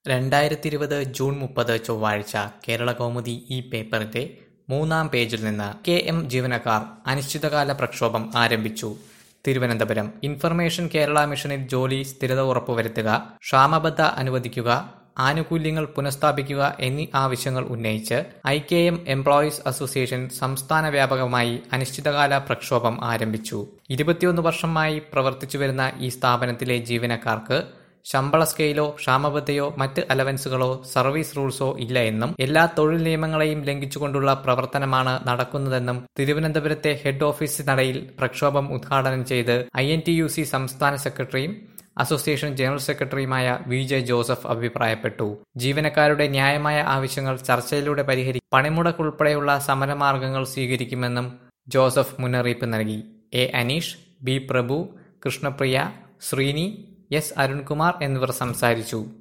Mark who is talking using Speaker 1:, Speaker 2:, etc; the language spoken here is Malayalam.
Speaker 1: രണ്ടായിരത്തിയിരുപത് ജൂൺ മുപ്പത് ചൊവ്വാഴ്ച കേരളകൗമുദി ഈ പേപ്പറിന്റെ മൂന്നാം പേജിൽ നിന്ന് കെ എം ജീവനക്കാർ അനിശ്ചിതകാല പ്രക്ഷോഭം ആരംഭിച്ചു തിരുവനന്തപുരം ഇൻഫർമേഷൻ കേരള മിഷനിൽ ജോലി സ്ഥിരത ഉറപ്പുവരുത്തുക ക്ഷാമബദ്ധ അനുവദിക്കുക ആനുകൂല്യങ്ങൾ പുനഃസ്ഥാപിക്കുക എന്നീ ആവശ്യങ്ങൾ ഉന്നയിച്ച് I K M employees association സംസ്ഥാന വ്യാപകമായി അനിശ്ചിതകാല പ്രക്ഷോഭം ആരംഭിച്ചു ഇരുപത്തിയൊന്ന് വർഷമായി പ്രവർത്തിച്ചുവരുന്ന ഈ സ്ഥാപനത്തിലെ ജീവനക്കാർക്ക് ശമ്പള സ്കെയിലോ ക്ഷാമബദ്ധയോ മറ്റ് അലവൻസുകളോ സർവീസ് റൂൾസോ ഇല്ല എന്നും എല്ലാ തൊഴിൽ നിയമങ്ങളെയും ലംഘിച്ചുകൊണ്ടുള്ള പ്രവർത്തനമാണ് നടക്കുന്നതെന്നും തിരുവനന്തപുരത്തെ ഹെഡ് ഓഫീസ് നടയിൽ പ്രക്ഷോഭം ഉദ്ഘാടനം ചെയ്ത് I N T U C സംസ്ഥാന സെക്രട്ടറിയും അസോസിയേഷൻ ജനറൽ സെക്രട്ടറിയുമായ വി ജെ ജോസഫ് അഭിപ്രായപ്പെട്ടു ജീവനക്കാരുടെ ന്യായമായ ആവശ്യങ്ങൾ ചർച്ചയിലൂടെ പരിഹരിക്കും പണിമുടക്കുൾപ്പെടെയുള്ള സമരമാർഗങ്ങൾ സ്വീകരിക്കുമെന്നും ജോസഫ് മുന്നറിയിപ്പ് നൽകി A Aneesh B Prabhu Krishnapriya Sreeni S Arunkumar എന്നിവർ സംസാരിച്ചു